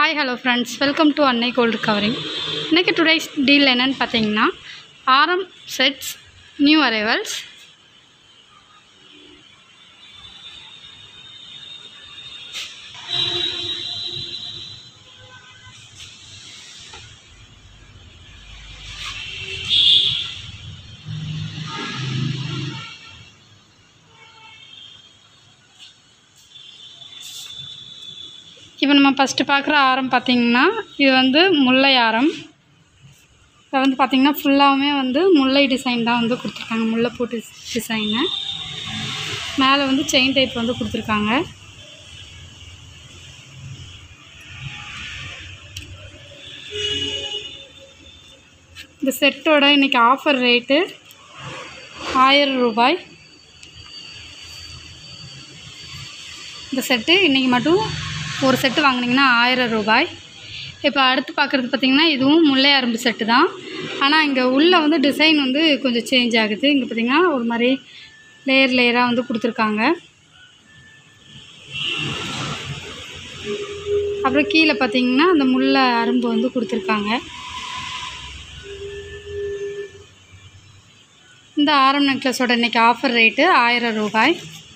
hi hello friends welcome to Annai gold covering இன்றைக்கி today's deal என்னன்னு பார்த்தீங்கன்னா ஆரம் செட்ஸ் நியூ அரைவல்ஸ் இப்போ நம்ம ஃபஸ்ட்டு பார்க்குற ஆரம் பார்த்திங்கன்னா இது வந்து முல்லை ஆரம் இதில் வந்து பார்த்திங்கன்னா ஃபுல்லாகவுமே வந்து முல்லை டிசைன் தான் வந்து கொடுத்துருக்காங்க முல்லைப்பூ டிஸ் டிசைனு மேலே வந்து செயின் டைப் வந்து கொடுத்துருக்காங்க இந்த செட்டோட இன்றைக்கி ஆஃபர் ரேட்டு ஆயிரம் ரூபாய் இந்த செட்டு இன்றைக்கி மட்டும் ஒரு செட்டு வாங்குனீங்கன்னா ஆயிரம் ரூபாய் இப்போ அடுத்து பார்க்குறது பார்த்திங்கன்னா இதுவும் முல்லை அரும்பு செட்டு தான் ஆனால் இங்கே உள்ளே வந்து டிசைன் வந்து கொஞ்சம் சேஞ்ச் ஆகுது இங்கே பார்த்திங்கன்னா ஒரு மாதிரி லேயர் லேயராக வந்து கொடுத்துருக்காங்க அப்புறம் கீழே பார்த்திங்கன்னா அந்த முல்லை அரும்பு வந்து கொடுத்துருக்காங்க இந்த ஆரம் நெக்லஸோட இன்றைக்கி ஆஃபர் ரேட்டு ஆயிரம் ரூபாய்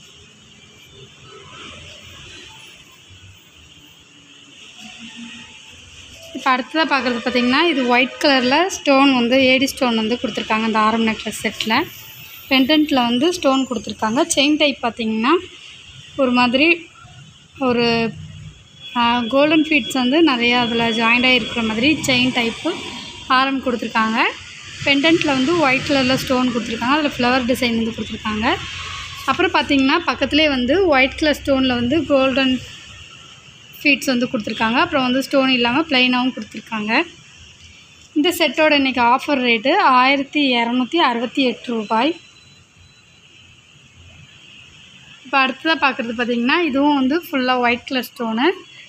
இப்போ அடுத்ததாக பார்க்குறது பார்த்திங்கன்னா இது ஒயிட் கலரில் ஸ்டோன் வந்து ஏடி ஸ்டோன் வந்து கொடுத்துருக்காங்க இந்த ஆரம் நெக்லஸ் செட்டில் பெண்டன்ட்டில் வந்து ஸ்டோன் கொடுத்துருக்காங்க செயின் டைப் பார்த்திங்கன்னா ஒரு மாதிரி ஒரு கோல்டன் ஃபீட்ஸ் வந்து நிறையா அதில் ஜாயிண்டாக இருக்கிற மாதிரி செயின் டைப்பு ஆரம் கொடுத்துருக்காங்க பெண்டன்ட்டில் வந்து ஒயிட் கலரில் ஸ்டோன் கொடுத்துருக்காங்க அதில் ஃப்ளவர் டிசைன் வந்து கொடுத்துருக்காங்க அப்புறம் பார்த்திங்கன்னா பக்கத்துலேயே வந்து ஒயிட் கலர் ஸ்டோனில் வந்து கோல்டன் ஃபீட்ஸ் வந்து கொடுத்துருக்காங்க அப்புறம் வந்து ஸ்டோன் இல்லாமல் ப்ளைனாகவும் கொடுத்துருக்காங்க இந்த செட்டோட இன்றைக்கி ஆஃபர் ரேட்டு ஆயிரத்தி இரநூத்தி அறுபத்தி எட்டு ரூபாய் இப்போ அடுத்ததாக பார்க்குறது பார்த்திங்கன்னா இதுவும் வந்து ஃபுல்லாக ஒயிட் கலர் ஸ்டோனு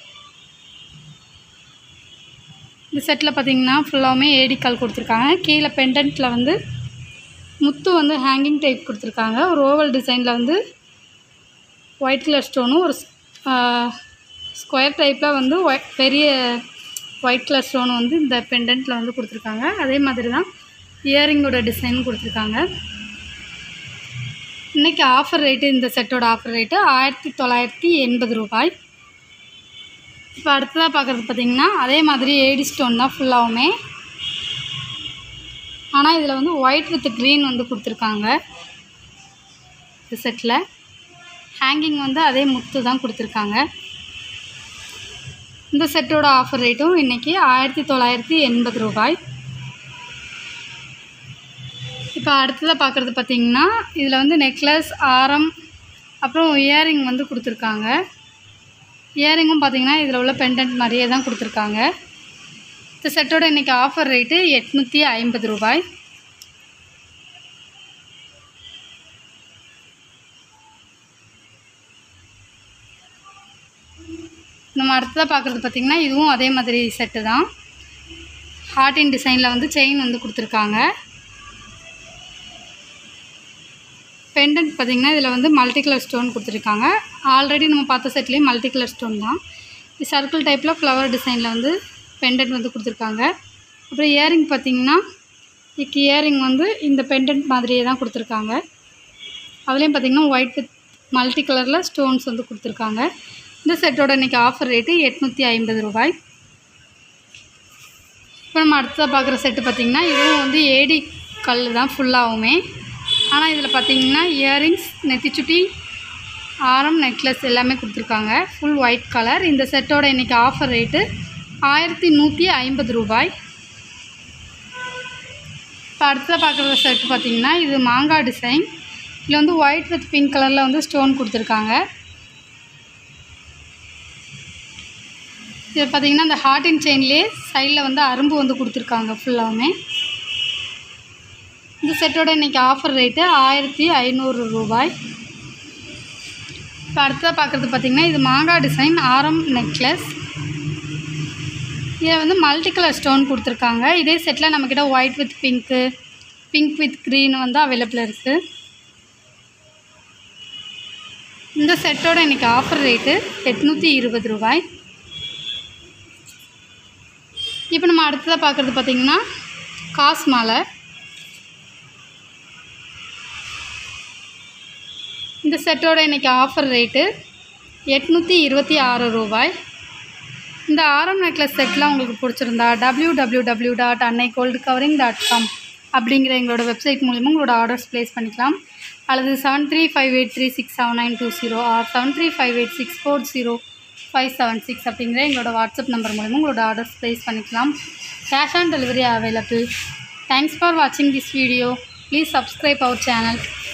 இந்த செட்டில் பார்த்திங்கன்னா ஃபுல்லாகவுமே ஏடிக்கால் கொடுத்துருக்காங்க கீழே பெண்டன்ட்டில் வந்து முத்து வந்து ஹேங்கிங் டைப் கொடுத்துருக்காங்க ஒரு ஓவல் டிசைனில் வந்து ஒயிட் கலர் ஸ்டோனும் ஒரு ஸ்கொயர் டைப்பில் வந்து ஒய் பெரிய ஒயிட் கலர் ஸ்டோன் வந்து இந்த பெண்டன்ட்டில் வந்து கொடுத்துருக்காங்க அதே மாதிரி தான் இயரிங்கோட டிசைன் கொடுத்துருக்காங்க இன்றைக்கி ஆஃபர் ரேட்டு இந்த செட்டோட ஆஃபர் ரேட்டு ஆயிரத்தி தொள்ளாயிரத்தி எண்பது ரூபாய் இப்போ அடுத்ததாக பார்க்குறது பார்த்திங்கன்னா அதே மாதிரி ஏடி ஸ்டோன் தான் ஃபுல்லாகவுமே ஆனால் இதில் வந்து ஒயிட் வித் க்ரீன் வந்து கொடுத்துருக்காங்க இந்த செட்டில் ஹேங்கிங் வந்து அதே முத்து தான் கொடுத்துருக்காங்க இந்த செட்டோட ஆஃபர் ரேட்டும் இன்றைக்கி ஆயிரத்தி தொள்ளாயிரத்தி எண்பது ரூபாய் இப்போ அடுத்ததாக பார்க்குறது பார்த்திங்கன்னா இதில் வந்து நெக்லஸ் ஆரம் அப்புறம் இயரிங் வந்து கொடுத்துருக்காங்க இயரிங்கும் பார்த்திங்கன்னா இதில் உள்ள பெண்டன்ட் மாதிரியே தான் கொடுத்துருக்காங்க இந்த செட்டோட இன்றைக்கி ஆஃபர் ரேட்டு எட்நூற்றி ஐம்பது ரூபாய் நம்ம அடுத்ததாக பார்க்குறது பார்த்திங்கன்னா இதுவும் அதே மாதிரி செட்டு தான் ஹார்டின் டிசைனில் வந்து செயின் வந்து கொடுத்துருக்காங்க பெண்டன்ட் பார்த்திங்கன்னா இதில் வந்து மல்டி கலர் ஸ்டோன் கொடுத்துருக்காங்க ஆல்ரெடி நம்ம பார்த்த செட்லேயும் மல்டி கலர் ஸ்டோன் தான் இது சர்க்கிள் டைப்பில் ஃப்ளவர் டிசைனில் வந்து பெண்டன்ட் வந்து கொடுத்துருக்காங்க அப்புறம் இயரிங் பார்த்திங்கன்னா இதுக்கு இயரிங் வந்து இந்த பெண்டன்ட் மாதிரியே தான் கொடுத்துருக்காங்க அதுலேயும் பார்த்திங்கன்னா ஒயிட் வித் மல்டி கலரில் ஸ்டோன்ஸ் வந்து கொடுத்துருக்காங்க இந்த செட்டோட இன்றைக்கி ஆஃபர் ரேட்டு எட்நூற்றி ஐம்பது ரூபாய் இப்போ நம்ம அடுத்ததாக பார்க்குற செட்டு பார்த்திங்கன்னா இதுவும் வந்து ஏடி கல் தான் ஃபுல்லாகவுமே ஆனால் இதில் பார்த்திங்கன்னா இயரிங்ஸ் நெத்திச்சுட்டி ஆரம் நெக்லஸ் எல்லாமே கொடுத்துருக்காங்க ஃபுல் ஒயிட் கலர் இந்த செட்டோட இன்றைக்கி ஆஃபர் ரேட்டு ஆயிரத்தி நூற்றி ஐம்பது ரூபாய் இப்போ அடுத்ததாக பார்க்குற செட்டு பார்த்திங்கன்னா இது மாங்காய் டிசைன் இதில் வந்து ஒயிட் வித் பிங்க் கலரில் வந்து ஸ்டோன் கொடுத்துருக்காங்க இது பார்த்திங்கன்னா இந்த ஹார்டின் செயின்லேயே சைடில் வந்து அரும்பு வந்து கொடுத்துருக்காங்க ஃபுல்லாகவுமே இந்த செட்டோட இன்றைக்கி ஆஃபர் ரேட்டு ஆயிரத்தி ஐநூறு ரூபாய் இப்போ அடுத்ததாக பார்க்குறது பார்த்திங்கன்னா இது மாங்காய் டிசைன் ஆரம் நெக்லஸ் இதில் வந்து மல்டி கலர் ஸ்டோன் கொடுத்துருக்காங்க இதே செட்டில் நம்மக்கிட்ட white with pink pink with green வந்து அவைலபிள் இருக்குது இந்த செட்டோட இன்றைக்கி ஆஃபர் ரேட்டு எட்நூற்றி இருபது ரூபாய் இப்போ நம்ம அடுத்ததாக பார்க்குறது பார்த்திங்கன்னா காஸ் மாலை இந்த செட்டோட இன்றைக்கி ஆஃபர் ரேட்டு எட்நூற்றி இருபத்தி ஆறு ரூபாய் இந்த ஆரம் நெக்லஸ் செட்லாம் உங்களுக்கு பிடிச்சிருந்தா W W W dot Annai gold covering dot com அப்படிங்கிற எங்களோட வெப்சைட் மூலிமா உங்களோட ஆர்டர்ஸ் ப்ளேஸ் பண்ணிக்கலாம் அல்லது seven three five eight three six seven nine two zero or seven three five eight six four zero five seven six அப்படிங்கிற எங்களோட WhatsApp number மூலிமா உங்களோட ஆர்டர்ஸ் ப்ளேஸ் பண்ணிக்கலாம் cash on delivery available thanks for வாட்சிங் this video please subscribe our channel